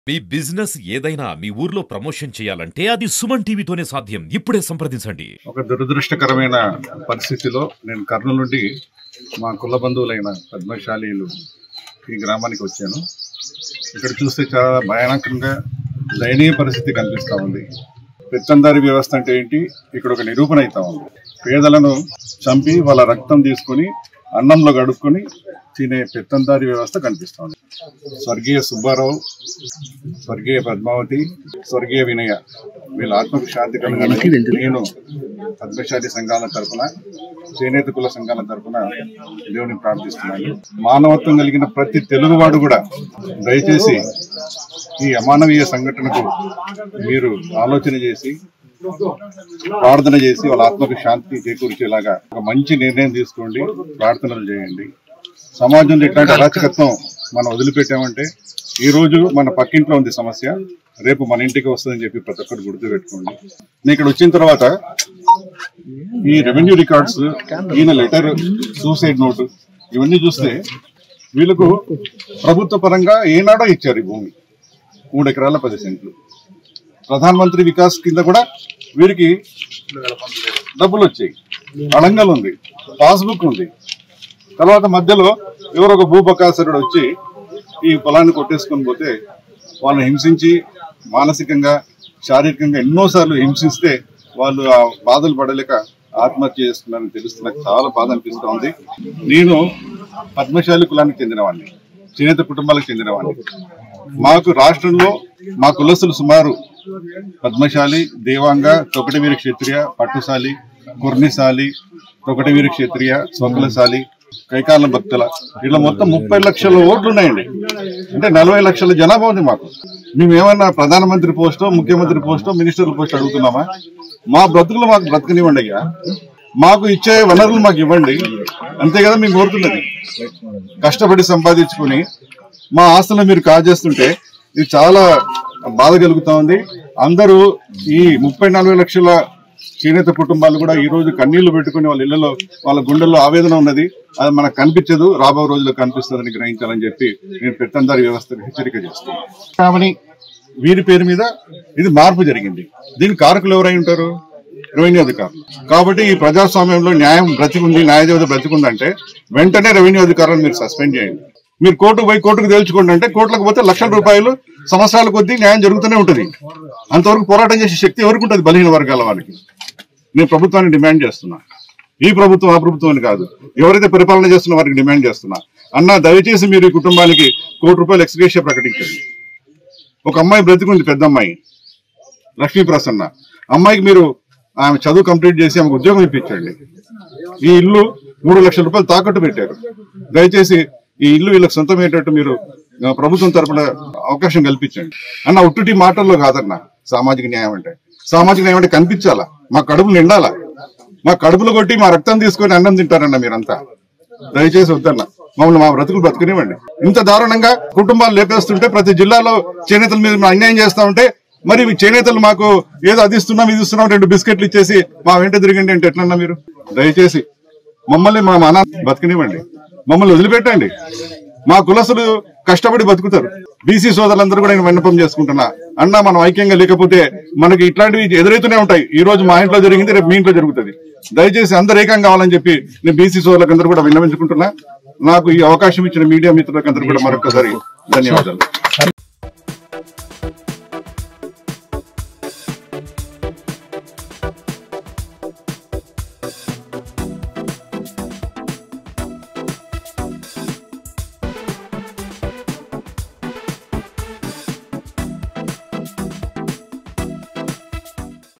మీ business ఏదైనా మీ ఊర్లో promotion చేయాలంటే అది సుమన్ టీవీతోనే సాధ్యం ఇప్పుడే సంప్రదించండి ఒక దురదృష్టకరమైన పరిస్థితిలో నేను కర్నూలు నుండి మా కుల బంధువులైన పద్మశాలీలు ఈ గ్రామానికి వచ్చాను ఇక్కడ చూస్తే చాలా భయానకంగా దయనీయ పరిస్థితి కనిపిస్తూ ఉంది పెత్తందారి వ్యవస్థ అంటే ఏంటి ఇక్కడ ఒక నిరూపణ అవుతా ఉంది పేదలను చంపి వాళ్ళ రక్తం తీసుకొని అన్నంలో గడుపుకొని తినే పెత్తందారి వ్యవస్థ కనిపిస్తూ ఉంది స్వర్గీయ సుబ్బారావు స్వర్గీయ పద్మావతి స్వర్గీయ వినయ వీళ్ళ ఆత్మకు శాంతి కలగాలని నేను పద్మశాలి సంఘాల తరపున చేనేత కుల సంఘాల తరపున దేవుని ప్రార్థిస్తున్నాను మానవత్వం కలిగిన ప్రతి తెలుగువాడు కూడా దయచేసి ఈ అమానవీయ సంఘటనకు మీరు ఆలోచన చేసి ప్రార్థన చేసి వాళ్ళ ఆత్మకు శాంతి చేకూర్చేలాగా ఒక మంచి నిర్ణయం తీసుకోండి ప్రార్థనలు చేయండి సమాజంలో ఇట్లాంటి అరాచకత్వం మనం వదిలిపెట్టామంటే ఈ రోజు మన పక్కింట్లో ఉంది సమస్య రేపు మన ఇంటికి వస్తుందని చెప్పి ప్రతి ఒక్కరు గుర్తు పెట్టుకోండి నేను ఇక్కడ వచ్చిన తర్వాత ఈ రెవెన్యూ రికార్డ్స్ ఈయన లెటర్ సూసైడ్ నోటు ఇవన్నీ చూస్తే వీళ్ళకు ప్రభుత్వ పరంగా ఏనాడో ఇచ్చారు ఈ భూమి మూడు ఎకరాల పది సెంట్లు ప్రధాన మంత్రి వికాస్ కింద కూడా వీరికి డబ్బులు వచ్చాయి అడంగల్ ఉంది పాస్బుక్ ఉంది తర్వాత మధ్యలో ఎవరో ఒక భూపకాసురుడు వచ్చి ఈ పొలాన్ని కొట్టేసుకొని పోతే వాళ్ళని హింసించి మానసికంగా శారీరకంగా ఎన్నోసార్లు హింసిస్తే వాళ్ళు ఆ బాధలు పడలేక ఆత్మహత్య చేసుకున్నారని తెలుస్తే నాకు చాలా బాధ అనిపిస్తూ ఉంది నేను పద్మశాలి కులానికి చెందినవాడిని చేనేత కుటుంబాలకు చెందినవాడిని మాకు రాష్ట్రంలో మా కులస్తులు సుమారు పద్మశాలి దేవాంగ తొకటివీర క్షత్రియ పట్టుశాలి కుర్నిశాలి తొకటివీర క్షత్రియ స్వకులశాలి కైకాల భక్తుల ఇట్లా మొత్తం ముప్పై లక్షల ఓట్లు ఉన్నాయండి అంటే నలభై లక్షల జనాభా ఉంది మాకు మేము ఏమన్నా ప్రధానమంత్రి పోస్టో ముఖ్యమంత్రి పోస్టో మినిస్టర్ల పోస్ట్ అడుగుతున్నామా మా బ్రతుకులు మాకు బ్రతకనివ్వండి అయ్యా మాకు ఇచ్చే వనరులు మాకు ఇవ్వండి అంతే కదా మేము కోరుతున్నది కష్టపడి సంపాదించుకుని మా ఆస్తులను మీరు కాజేస్తుంటే ఇది చాలా బాధ కలుగుతా ఉంది అందరూ ఈ ముప్పై నలభై లక్షల చేనేత కుటుంబాలు కూడా ఈ రోజు కన్నీళ్లు పెట్టుకుని వాళ్ళ ఇళ్లలో వాళ్ళ గుండెల్లో ఆవేదన ఉన్నది అది మనకు కనిపించదు రాబో రోజుల్లో కనిపిస్తుందని గ్రహించాలని చెప్పి నేను పెత్తందారి వ్యవస్థను హెచ్చరిక చేస్తున్నాను కామని వీరి పేరు మీద ఇది మార్పు జరిగింది దీని కారకులు ఎవరై ఉంటారు రెవెన్యూ అధికారులు కాబట్టి ఈ ప్రజాస్వామ్యంలో న్యాయం బ్రతికుంది న్యాయదేవత బ్రతికుందంటే వెంటనే రెవెన్యూ అధికారులను మీరు సస్పెండ్ చేయండి మీరు కోర్టుకు పోయి కోర్టుకు తేల్చుకోండి అంటే కోర్టులకు పోతే లక్షల రూపాయలు సంవత్సరాల కొద్దీ న్యాయం జరుగుతూనే ఉంటుంది అంతవరకు పోరాటం చేసే శక్తి ఎవరికి ఉంటుంది బలహీన వర్గాల వాళ్ళకి నేను ప్రభుత్వాన్ని డిమాండ్ చేస్తున్నా ఈ ప్రభుత్వం ఆ ప్రభుత్వం అని కాదు ఎవరైతే పరిపాలన చేస్తున్న వారికి డిమాండ్ చేస్తున్నా అన్న దయచేసి మీరు ఈ కుటుంబానికి కోటి రూపాయలు ఎక్స్గ్రేషియా ప్రకటించండి ఒక అమ్మాయి బ్రతికుంది పెద్ద అమ్మాయి లక్ష్మీ ప్రసన్న అమ్మాయికి మీరు ఆమె చదువు కంప్లీట్ చేసి ఆమెకు ఉద్యోగం ఇప్పించండి ఈ ఇల్లు మూడు లక్షల రూపాయలు తాకట్టు పెట్టారు దయచేసి ఈ ఇల్లు వీళ్ళకి సొంతమయ్యేటట్టు మీరు ఆ, ప్రభుత్వం తరపున అవకాశం కల్పించండి అన్న ఉట్టుటి మాటల్లో కాదన్న సామాజిక న్యాయం అంటే సామాజిక న్యాయం అంటే కనిపించాలా మా కడుపులు నిండాలా మా కడుపులు కొట్టి మా రక్తం తీసుకొని అన్నం తింటారన్న మీరంతా దయచేసి వద్దన్న మమ్మల్ని మా బ్రతుకులు బ్రతుకునివ్వండి ఇంత దారుణంగా కుటుంబాలు లేపేస్తుంటే ప్రతి జిల్లాలో చేనేతల మీద మేము అన్యాయం చేస్తా ఉంటే మరి ఈ చేనేతలు మాకు ఏదో అది ఇస్తున్నాం ఇది ఇస్తున్నాం రెండు బిస్కెట్లు ఇచ్చేసి మా వెంట తిరిగండి అంటే ఎట్లన్నా మీరు దయచేసి మమ్మల్ని మా మన బతికినివ్వండి మమ్మల్ని వదిలిపెట్టండి మా కులసులు కష్టపడి బతుకుతారు బీసీ సోదరులందరూ కూడా నేను విన్నపం చేసుకుంటున్నా అన్న మనం ఐక్యంగా లేకపోతే మనకి ఇట్లాంటివి ఎదురైతూనే ఉంటాయి ఈ రోజు మా ఇంట్లో జరిగింది రేపు మీ ఇంట్లో జరుగుతుంది దయచేసి అందరు ఏకం కావాలని చెప్పి నేను బీసీ సోదరులకు అందరూ కూడా విన్నవించుకుంటున్నా నాకు ఈ అవకాశం ఇచ్చిన మీడియా మిత్రులకు అందరూ కూడా మరొకసారి ధన్యవాదాలు